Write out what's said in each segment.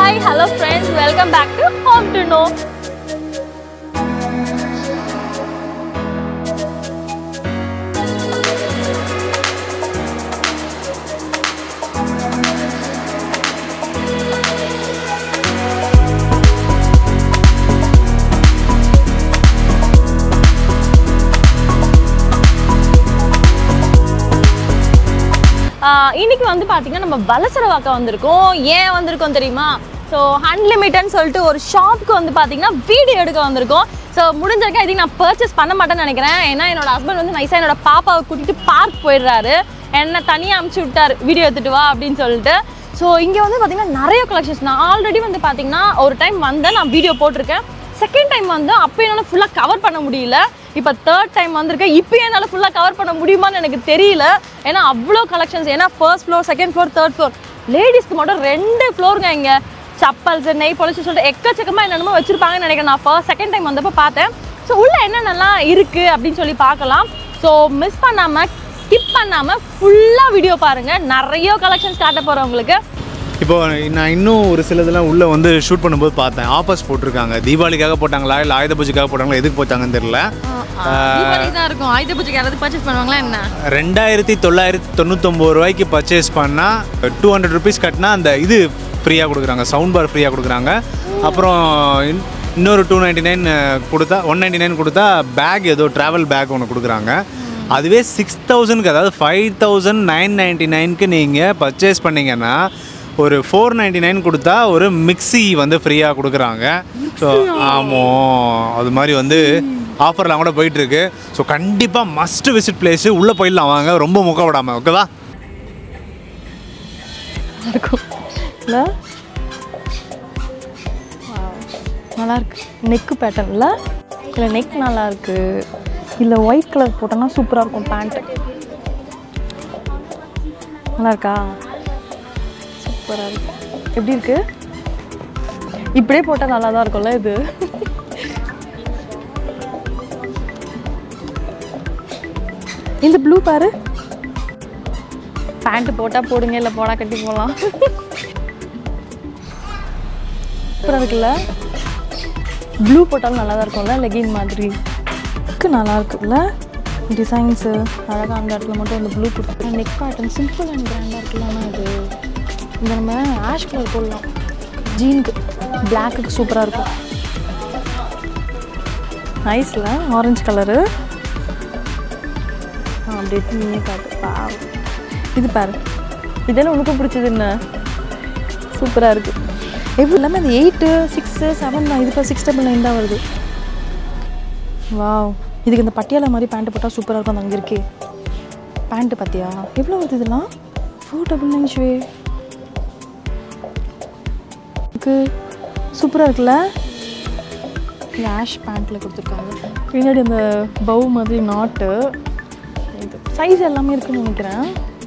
Hi hello friends welcome back to home to know ah இன்னைக்கு வந்து பார்த்தீங்கன்னா நம்ம வலசரவாக்கம் வந்திருக்கோம் ஏன் வந்திருக்கோம் தெரியுமா ஸோ அன்லிமிட்டட்னு சொல்லிட்டு ஒரு ஷாப்புக்கு வந்து பார்த்தீங்கன்னா வீடியோ எடுக்க வந்திருக்கோம் ஸோ முடிஞ்சிருக்கேன் இதுக்கு நான் பர்ச்சேஸ் பண்ண மாட்டேன்னு நினைக்கிறேன் ஏன்னா என்னோட ஹஸ்பண்ட் வந்து நைஸாக என்னோட பாப்பாவை கூட்டிட்டு பார்க் போயிடுறாரு என்னை தனியாக அமுச்சு விட்டார் வீடியோ எடுத்துட்டு வா அப்படின்னு சொல்லிட்டு ஸோ இங்கே வந்து பார்த்தீங்கன்னா நிறைய கலெக்ஷன்ஸ் நான் ஆல்ரெடி வந்து பார்த்தீங்கன்னா ஒரு டைம் வந்தேன் நான் வீடியோ போட்டிருக்கேன் செகண்ட் டைம் வந்து அப்போ என்னால் ஃபுல்லாக கவர் பண்ண முடியல இப்போ தேர்ட் டைம் வந்திருக்கேன் இப்போ என்னால் ஃபுல்லாக கவர் பண்ண முடியுமான்னு எனக்கு தெரியல ஏன்னா அவ்வளோ கலெக்ஷன்ஸ் ஏன்னா first floor second floor third floor லேடிஸ்க்கு மட்டும் ரெண்டு ஃப்ளோருங்க இங்கே சப்பல்ஸ் நெய் பொலிச்சு சொல்லிட்டு எக்கச்சக்கமாக என்னென்னமோ வச்சிருப்பாங்கன்னு நினைக்கிறேன் நான் ஃபர்ஸ்ட் செகண்ட் டைம் வந்தப்போ பார்த்தேன் ஸோ உள்ள என்னென்னலாம் இருக்குது அப்படின்னு சொல்லி பார்க்கலாம் ஸோ மிஸ் பண்ணாமல் ஸ்கிப் பண்ணாமல் ஃபுல்லாக வீடியோ பாருங்கள் நிறைய கலெக்ஷன்ஸ் காட்ட போகிறேன் உங்களுக்கு இப்போ நான் இன்னும் ஒரு சிலதெல்லாம் உள்ளே வந்து ஷூட் பண்ணும்போது பார்த்தேன் ஆஃபர்ஸ் போட்டிருக்காங்க தீபாவளிக்காக போட்டாங்களா இல்லை ஆயுத பூஜைக்காக போட்டாங்களா எதுக்கு போட்டாங்கன்னு தெரியல தீபாவளிக்கு தான் இருக்கும் ஆயுத பூஜைக்கு யாராவது பர்ச்சேஸ் பண்ணுவாங்களா என்ன ரெண்டாயிரத்தி தொள்ளாயிரத்தி தொண்ணூத்தொம்பது ரூபாய்க்கு பர்ச்சேஸ் பண்ணால் டூ ஹண்ட்ரட் ருபீஸ் கட்டினா அந்த இது ஃப்ரீயாக கொடுக்குறாங்க சவுண்ட் பார் ஃப்ரீயாக கொடுக்குறாங்க அப்புறம் இன்- இன்னொரு டூ நைன்டி நைன் கொடுத்தா ஒன் நைன்டி நைன் கொடுத்தா பேக் ஏதோ ட்ராவல் பேக் ஒன்று கொடுக்குறாங்க அதுவே சிக்ஸ் தௌசண்ட்க்கு அதாவது ஃபைவ் தௌசண்ட் நைன் நைன்ட்டி நைனுக்கு நீங்கள் பர்ச்சேஸ் பண்ணீங்கன்னா ஒரு ஃபோர் நைன்டி நைன் கொடுத்தா ஒரு மிக்ஸி வந்து ஃப்ரீயாக கொடுக்குறாங்க ஸோ ஆமாம் அது மாதிரி வந்து ஆஃபர்லாம் கூட போயிட்டு இருக்கு ஸோ கண்டிப்பாக மஸ்ட் விசிட் பிளேஸு உள்ளே போயிடலாம் வாங்க ரொம்ப முக்க விடாம ஓகேவா இருக்கும் இல்லை நல்லா இருக்கு நெக்கு பேட்டர்ன்ல இல்லை நெக் நல்லா இருக்கு இல்லை ஒயிட் கலர் போட்டோன்னா சூப்பராக இருக்கும் பேண்ட்டு நல்லா இருக்கா சூப்பராக இருக்கு எப்படி இருக்கு இப்படியே போட்டால் நல்லா தான் இருக்கும்ல இது இந்த ப்ளூ பாரு பேண்ட் போட்டால் போடுங்க இல்லை போடா கட்டி போகலாம் அப்புறம் இருக்குல்ல ப்ளூ போட்டாலும் நல்லா தான் இருக்கும்ல லெகின் மாதிரி லுக்கு நல்லா இருக்குல்ல டிசைன்ஸு அழகாக அந்த இடத்துல மட்டும் இந்த ப்ளூ கொடுத்து நெக் பேட்டர்ன் சிம்பிள் அண்ட் கிராண்டாக இருக்குல்ல ஆனால் இது இந்த நம்ம ஆஷ் கலர் போடலாம் ஜீனுக்கு பிளாக்குக்கு சூப்பராக இருக்கும் நைஸில் ஆரஞ்சு கலரு அப்படியே நீயே காட்டு Wow. இது பாரு இதெல்லாம் உனக்கும் பிடிச்சது என்ன சூப்பராக இருக்குது எவ்வளோ எல்லாமே அந்த எயிட்டு சிக்ஸு செவன் தான் இது இப்போ சிக்ஸ் டபுள் நைன் தான் வருது வாவ் இதுக்கு இந்த பட்டியாலா மாதிரி பேண்ட் போட்டால் சூப்பராக இருக்கும் அந்த அங்கே இருக்கே பேண்ட்டு பார்த்தியா எவ்வளோ வருது இதெல்லாம் ஃபோர் டபுள் நைன் ஷுவே இருக்கு சூப்பராக இருக்குல்ல ஆஷ் பேண்ட்டில் கொடுத்துருக்காங்க பின்னாடி அந்த பவு மாதிரி நாட்டு இது சைஸ் எல்லாமே இருக்குன்னு நினைக்கிறேன்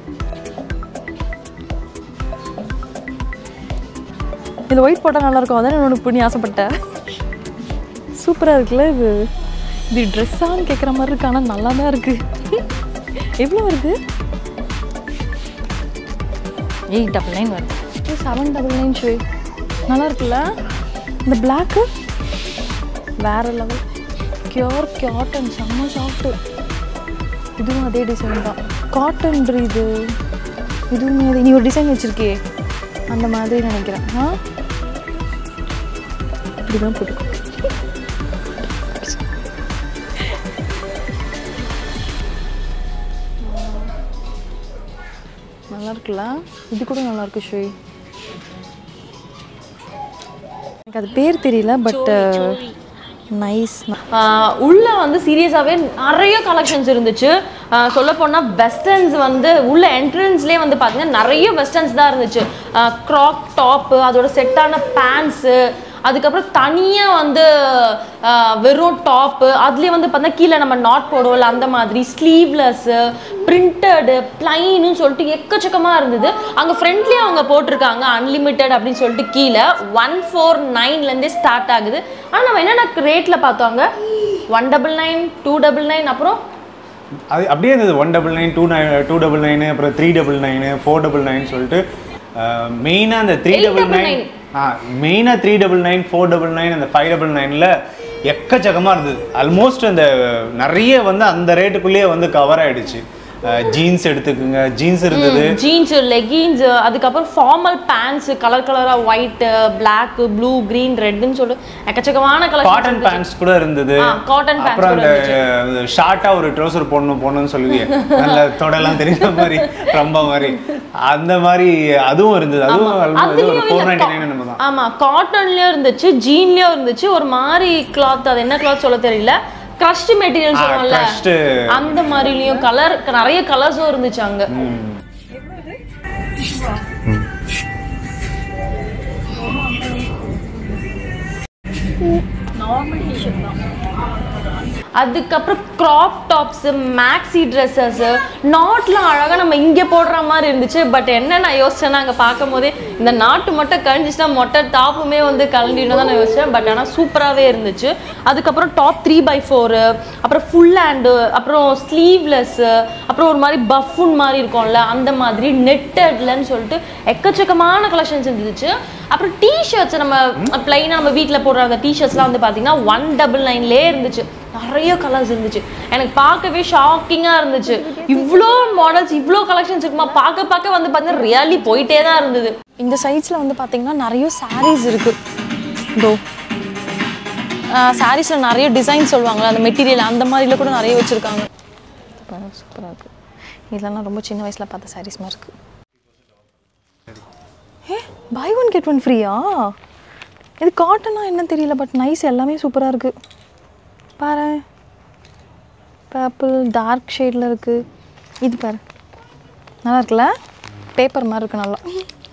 இதில் ஒயிட் போட்டால் நல்லாயிருக்கும் அதான் உனக்கு பண்ணி ஆசைப்பட்டேன் சூப்பராக இருக்குல்ல இது இது ட்ரெஸ்ஸான்னு கேட்குற மாதிரி இருக்கு ஆனால் நல்லா தான் இருக்குது எவ்வளோ வருது எயிட் டபுள் நைன் வருது செவன் டபுள் நைன் ஷூ நல்லா இருக்குல்ல இந்த பிளாக்கு வேற லெவல் கியோர் காட்டன் செம்ம சாஃப்ட்டு இதுவும் அதே டிசைன் தான் காட்டன் இது இதுவுமே அது நீ ஒரு டிசைன் வச்சிருக்கே அந்த மாதிரி நினைக்கிறேன் ஆ இப்படிதான் போட்டுக்கோ நல்லா இருக்குல்ல இது கூட நல்லா இருக்கு ஷோய் எனக்கு அது பேர் தெரியல பட் நைஸ் உள்ள வந்து சீரியஸாகவே நிறைய கலெக்ஷன்ஸ் இருந்துச்சு சொல்ல போனால் வெஸ்டர்ன்ஸ் வந்து உள்ள என்ட்ரன்ஸ்லேயே வந்து பார்த்தீங்கன்னா நிறைய வெஸ்டர்ன்ஸ் தான் இருந்துச்சு க்ராக் டாப்பு அதோட செட்டான பேண்ட்ஸு அதுக்கப்புறம் தனியாக வந்து ஆஹ், வெறும் டாப்பு அதுலேயே வந்து பார்த்தா கீழே நம்ம நாட் போடுவோம்ல அந்த மாதிரி ஸ்லீவ்லெஸ்ஸு பிரிண்டடு பிளைன்னு சொல்லிட்டு எக்கச்சக்கமாக இருந்தது அங்கே ஃப்ரண்ட்லேயே அவங்க போட்டிருக்காங்க அன்லிமிட்டெட் அப்படின்னு சொல்லிட்டு கீழே ஒன் ஃபோர் நைன்லேருந்தே ஸ்டார்ட் ஆகுது ஆனால் நம்ம என்னென்ன ரேட்டில் பார்த்தோங்க one double nine two double nine அப்புறம் அது அப்படியே இருந்தது one double nine two nine two double nine அப்புறம் three double nine four double nine சொல்லிட்டு மெயினாக அந்த three eight double double nine nine மெயினாக three double nine four double nine அந்த ஃபைவ் டபுள் நைனில் எக்கச்சக்கமாக இருந்தது ஆல்மோஸ்ட் அந்த நிறைய வந்து அந்த ரேட்டுக்குள்ளேயே வந்து கவர் ஆயிடுச்சு ஜீன்ஸ் எடுத்துக்குங்க ஜீன்ஸ் இருந்தது ஜீன்ஸ் லெகின்ஸ் அதுக்கப்புறம் ஃபார்மல் பேண்ட்ஸ் கலர் கலரா ஒயிட் Black ப்ளூ green ரெட்னு சொல்லிட்டு எக்கச்சக்கமான கலர் காட்டன் பேண்ட்ஸ் கூட இருந்தது ஆ, cotton pants அப்புறம் கூட அந்த ஷார்ட்டா ஒரு ட்ரௌசர் போடணும் போடணும்னு சொல்லுவீங்க நல்ல தொடெல்லாம் தெரியுற மாதிரி ரொம்ப மாதிரி அந்த மாதிரி அதுவும் இருந்தது அதுவும் almost ஒரு ஃபோர் நைன்டி நைன் நம்ம தான் ஆமா காட்டன்லயும் இருந்துச்சு ஜீன்லயும் இருந்துச்சு ஒரு மாதிரி கிளாத் அது என்ன கிளாத் சொல்ல தெரியல கிரஷ்ட் மெட்டீரியல் சொல்லுவோம்ல crushed. அந்த மாதிரிலயும் கலர் நிறைய கலர்ஸும் இருந்துச்சு அங்க அதுக்கப்புறம் கிராப் டாப்ஸ் மேக்ஸி ட்ரெஸ்ஸஸ் நாட்லாம் அழகாக நம்ம இங்கே போடுற மாதிரி இருந்துச்சு பட் என்ன நான் யோசிச்சேன்னா அங்கே பார்க்கும் போதே இந்த நாட்டு மட்டும் கழிஞ்சிச்சுன்னா மொட்டை டாப்புமே வந்து கலண்டின்னு தான் நான் யோசிச்சேன் பட் ஆனால் சூப்பராகவே இருந்துச்சு அதுக்கப்புறம் டாப் த்ரீ பை ஃபோரு அப்புறம் ஃபுல் ஹேண்டு அப்புறம் ஸ்லீவ்லெஸ்ஸு அப்புறம் ஒரு மாதிரி பஃபுன் மாதிரி இருக்கும்ல அந்த மாதிரி நெட்டட்லன்னு சொல்லிட்டு எக்கச்சக்கமான கலெக்ஷன்ஸ் இருந்துச்சு அப்புறம் டிஷர்ட்ஸ் நம்ம பிளைனாக நம்ம வீட்டில் போடுற அந்த டிஷர்ட்ஸ்லாம் வந்து பார்த்தீங்கன்னா ஒன் டபுள் நைன்லேயே இருந்துச்சு நிறைய கலர்ஸ் இருந்துச்சு எனக்கு பார்க்கவே ஷாக்கிங்காக இருந்துச்சு இவ்வளோ மாடல்ஸ் இவ்வளோ கலெக்ஷன்ஸ் இருக்குமா பார்க்க பார்க்க வந்து பார்த்தீங்கன்னா ரியாலி போயிட்டே தான் இருந்தது இந்த சைட்ஸில் வந்து பார்த்தீங்கன்னா நிறைய சாரீஸ் இருக்குது இதோ சாரீஸில் நிறைய டிசைன் சொல்லுவாங்கள்ல அந்த மெட்டீரியல் அந்த மாதிரில கூட நிறைய வச்சுருக்காங்க சூப்பராக இருக்குது இதெல்லாம் நான் ரொம்ப சின்ன வயசில் பார்த்த சாரீஸ் மாதிரி இருக்குது ஏ பை ஒன் கெட் ஒன் ஃப்ரீயா இது காட்டனா என்ன தெரியல பட் நைஸ் எல்லாமே சூப்பராக இருக்குது பாரு பர்பிள் டார்க் ஷேடில் இருக்குது இது பாரு நல்லா இருக்குல்ல பேப்பர் மாதிரி இருக்கு நல்லா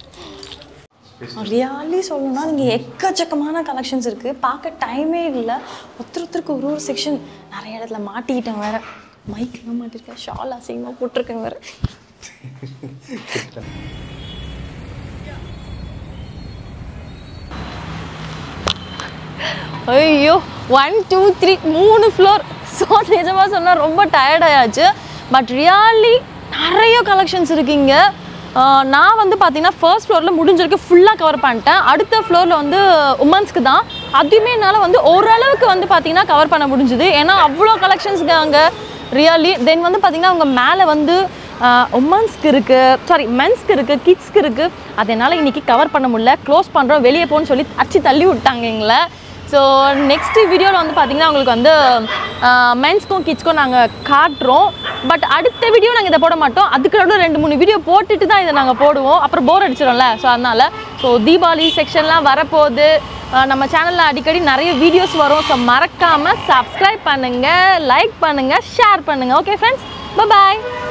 ரியாலி சொல்லணும்னா நீங்கள் எக்கச்சக்கமான கலெக்ஷன்ஸ் இருக்குது பார்க்க டைமே இல்லை ஒருத்தர் ஒருத்தருக்கு ஒரு ஒரு செக்ஷன் நிறைய இடத்துல மாட்டிக்கிட்டேன் வேற மைக்கெல்லாம் மாட்டிருக்கேன் ஷால் அசிங்கமாக போட்டிருக்கேன் வேற ஐயோ ஒன் டூ த்ரீ மூணு ஃப்ளோர் ஸோ நிஜமாக சொன்னால் ரொம்ப tired ஆயாச்சு பட் ரியலி நிறைய கலெக்ஷன்ஸ் இருக்குங்க நான் வந்து பார்த்தீங்கன்னா ஃபர்ஸ்ட் ஃப்ளோரில் முடிஞ்ச வரைக்கும் ஃபுல்லாக கவர் பண்ணிட்டேன் அடுத்த ஃப்ளோரில் வந்து உமன்ஸ்க்கு தான் அதுவுமே என்னால் வந்து ஓரளவுக்கு வந்து பார்த்தீங்கன்னா கவர் பண்ண முடிஞ்சுது ஏன்னா அவ்வளோ கலெக்ஷன்ஸ்க்கு அங்கே ரியலி தென் வந்து பார்த்தீங்கன்னா அவங்க மேலே வந்து உமன்ஸ்க்கு இருக்குது சாரி மென்ஸ்க்கு இருக்குது கிட்ஸ்க்கு இருக்குது அது என்னால் இன்னைக்கு கவர் பண்ண முடியல க்ளோஸ் பண்ணுறோம் வெளியே போன்னு சொல்லி அடிச்சு தள்ளி விட்டாங்க எங்களை ஸோ நெக்ஸ்ட் வீடியோவில் வந்து பார்த்தீங்கன்னா உங்களுக்கு வந்து மென்ஸ்க்கும் கிட்ஸ்க்கும் நாங்கள் காட்டுறோம் பட் அடுத்த வீடியோ நாங்கள் இதை போட மாட்டோம் அதுக்கு நடுவுல ரெண்டு மூணு வீடியோ போட்டுட்டு தான் இதை நாங்கள் போடுவோம் அப்புறம் போர் அடிச்சிடும்ல ஸோ அதனால் ஸோ தீபாவளி செக்ஷன்லாம் வரப்போகுது அஹ் நம்ம சேனலில் அடிக்கடி நிறைய வீடியோஸ் வரும் ஸோ மறக்காமல் சப்ஸ்கிரைப் பண்ணுங்கள் லைக் பண்ணுங்கள் ஷேர் பண்ணுங்கள் ஓகே ஃப்ரெண்ட்ஸ் பாய்